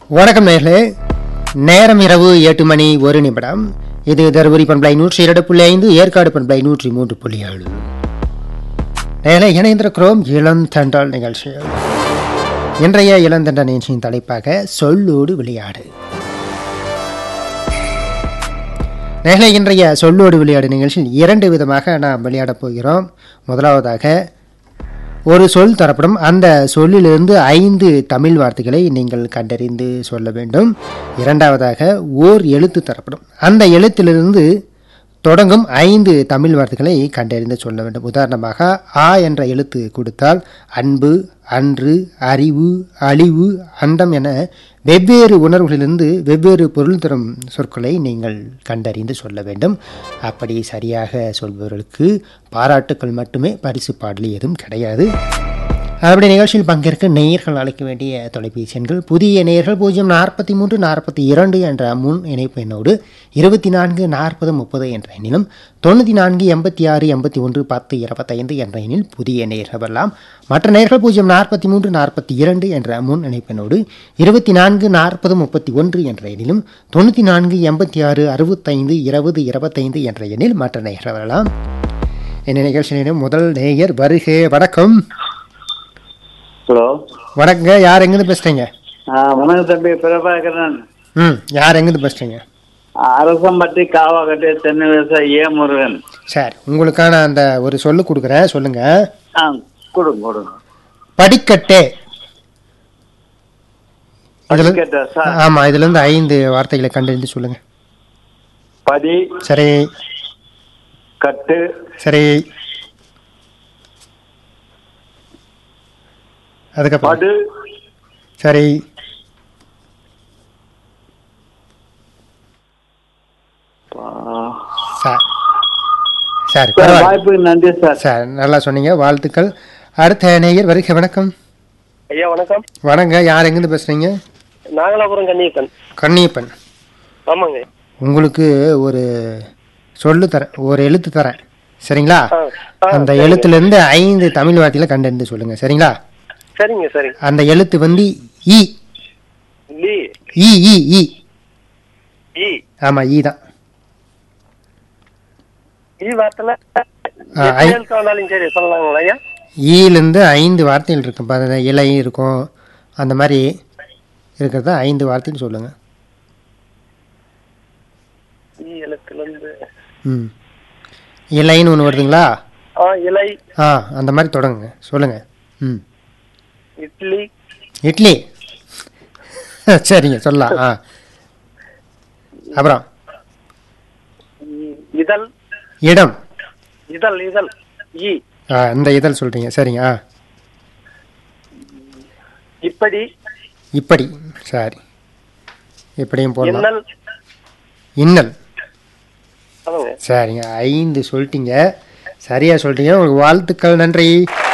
வணக்கம் நேர்களே நேரம் இரவு எட்டு மணி ஒரு நிமிடம் இது தருமபுரி பண்பலை நூற்றி இரண்டு புள்ளி ஐந்து ஏற்காடு பண்பலை நூற்றி மூன்று புள்ளி ஏழு நேரே இணைந்திருக்கிறோம் இளந்தண்டால் நிகழ்ச்சிகள் இன்றைய இளந்தண்ட நிகழ்ச்சியின் தலைப்பாக சொல்லோடு விளையாடு நேரே இன்றைய சொல்லோடு விளையாடு நிகழ்ச்சியில் இரண்டு விதமாக நாம் விளையாடப் போகிறோம் முதலாவதாக ஒரு சொல் தரப்படும் அந்த சொல்லிலிருந்து ஐந்து தமிழ் வார்த்தைகளை நீங்கள் கண்டறிந்து சொல்ல வேண்டும் இரண்டாவதாக ஓர் எழுத்து தரப்படும் அந்த எழுத்திலிருந்து தொடங்கும் ஐந்து தமிழ் வார்த்தைகளை கண்டறிந்து சொல்ல வேண்டும் உதாரணமாக ஆ என்ற எழுத்து கொடுத்தால் அன்பு அன்று அறிவு அழிவு அண்டம் என வெவ்வேறு உணர்வுகளிலிருந்து வெவ்வேறு பொருள் தரும் சொற்களை நீங்கள் கண்டறிந்து சொல்ல வேண்டும் அப்படி சரியாக சொல்பவர்களுக்கு பாராட்டுக்கள் மட்டுமே பரிசு பாடல் எதுவும் கிடையாது அப்படி நிகழ்ச்சியில் பங்கேற்க நேயர்கள் அழைக்க வேண்டிய தொலைபேசி எண்கள் புதிய நேயர்கள் பூஜ்ஜியம் நாற்பத்தி மூன்று நாற்பத்தி இரண்டு என்ற முன் இணைப்பு எண்ணோடு இருபத்தி நான்கு நாற்பது முப்பது என்ற எண்ணிலும் தொண்ணூற்றி நான்கு எண்பத்தி ஆறு எண்பத்தி ஒன்று பத்து இருபத்தைந்து என்ற எண்ணில் புதிய நேயர்கள் வரலாம் மற்ற நேயர்கள் பூஜ்ஜியம் நாற்பத்தி மூன்று நாற்பத்தி இரண்டு என்ற முன் இணைப்பினோடு இருபத்தி நான்கு நாற்பது முப்பத்தி ஒன்று என்ற எண்ணிலும் தொண்ணூற்றி நான்கு எண்பத்தி ஆறு அறுபத்தைந்து இருபது இருபத்தைந்து என்ற எண்ணில் மற்ற நேயர்கள் வரலாம் என்ன நிகழ்ச்சியிடம் முதல் நேயர் வருகை வணக்கம் ஹலோ வணக்கங்க யார் எங்கேருந்து பேசுறீங்க ஆ, வணக்கம் தம்பி பிரபாகரன் ம் யார் எங்கேருந்து பேசுறீங்க அரசம்பட்டி காவாக்கட்டி தென்னை விவசாயி ஏ முருகன் சரி உங்களுக்கான அந்த ஒரு சொல்லு கொடுக்குறேன் சொல்லுங்க ஆ கொடுங்க கொடுங்க படிக்கட்டே இதுல படிக்கட்டா சார் ஆமா இதுல இருந்து ஐந்து வார்த்தைகளை கண்டறிந்து சொல்லுங்க படி சரி கட்டு சரி அதுக்கப்புறம் படு சரி சார் சரி சார், பரவாயில்ல வாய்ப்புக்கு நன்றி சார் சார் நல்லா சொன்னீங்க வாழ்த்துக்கள் அடுத்த நேயர் வருகை வணக்கம் ஐயா வணக்கம் வணங்க யார் எங்கேருந்து பேசுறீங்க நாகலாபுரம் கன்னியப்பன் கன்னியப்பன் ஆமாங்க உங்களுக்கு ஒரு சொல்லு தரேன் ஒரு எழுத்து தரேன் சரிங்களா ஆ, ஆ, அந்த சரிங்க. எழுத்துல இருந்து ஐந்து தமிழ் வார்த்தைகளை கண்டறிந்து சொல்லுங்க சரிங்களா சரிங்க சரிங்க அந்த எழுத்து வந்து இ லீ இ இ இ ஈ ஆமா ஈ தான் ஈ வார்த்தைல ஆ, ஐ- எத்தனை எழுத்து வேணாலும் சரி சொல்லலாங்களா ஐயா ஈலேருந்து ஐந்து வார்த்தைகள் இருக்கும் பாருங்க இலை இருக்கும் அந்த மாதிரி இருக்கிறத ஐந்து வார்த்தைன்னு சொல்லுங்க ஈ எழுத்துல இருந்து ம் இலைன்னு ஒன்று வருதுங்களா ஆ இலை ஆ அந்த மாதிரி தொடங்குங்க சொல்லுங்க ம் இட்லி இட்லி சரிங்க சொல்லலாம் ஆ அப்புறம் இ- இதழ் இடம் இதழ் இதழ் ஈ ஆ இந்த இதழ் சொல்றீங்க சரிங்க ஆ இப்படி இப்படி சரி இப்படியும் போடலாம் இன்னல் இன்னல் ஆமாங்க சரிங்க ஐந்து சொல்லிட்டீங்க சரியா சொல்லிட்டீங்க உங்களுக்கு வாழ்த்துக்கள் நன்றி